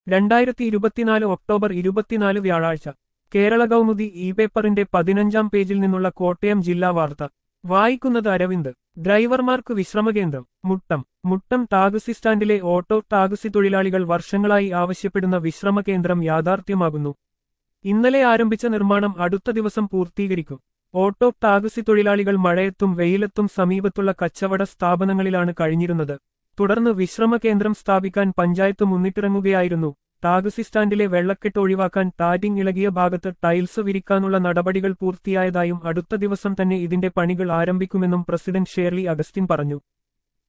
രണ്ടായിരത്തി ഇരുപത്തിനാല് ഒക്ടോബർ ഇരുപത്തിനാല് വ്യാഴാഴ്ച കേരള കൗമുദി ഇ പേപ്പറിന്റെ പതിനഞ്ചാം പേജിൽ നിന്നുള്ള കോട്ടയം ജില്ലാ വാർത്ത വായിക്കുന്നത് അരവിന്ദ് ഡ്രൈവർമാർക്ക് വിശ്രമകേന്ദ്രം മുട്ടം മുട്ടം ടാക്സി സ്റ്റാൻഡിലെ ഓട്ടോ ടാക്സി തൊഴിലാളികൾ വർഷങ്ങളായി ആവശ്യപ്പെടുന്ന വിശ്രമകേന്ദ്രം യാഥാർത്ഥ്യമാകുന്നു ഇന്നലെ ആരംഭിച്ച നിർമ്മാണം അടുത്ത ദിവസം പൂർത്തീകരിക്കും ഓട്ടോ ടാക്സി തൊഴിലാളികൾ മഴയത്തും വെയിലത്തും സമീപത്തുള്ള കച്ചവട സ്ഥാപനങ്ങളിലാണ് കഴിഞ്ഞിരുന്നത് തുടർന്ന് വിശ്രമ കേന്ദ്രം സ്ഥാപിക്കാൻ പഞ്ചായത്ത് മുന്നിട്ടിറങ്ങുകയായിരുന്നു ടാക്സി സ്റ്റാൻഡിലെ വെള്ളക്കെട്ട് ഒഴിവാക്കാൻ ടാറ്റിംഗ് ഇളകിയ ഭാഗത്ത് ടൈൽസ് വിരിക്കാനുള്ള നടപടികൾ പൂർത്തിയായതായും അടുത്ത ദിവസം തന്നെ ഇതിന്റെ പണികൾ ആരംഭിക്കുമെന്നും പ്രസിഡന്റ് ഷേർലി അഗസ്റ്റിൻ പറഞ്ഞു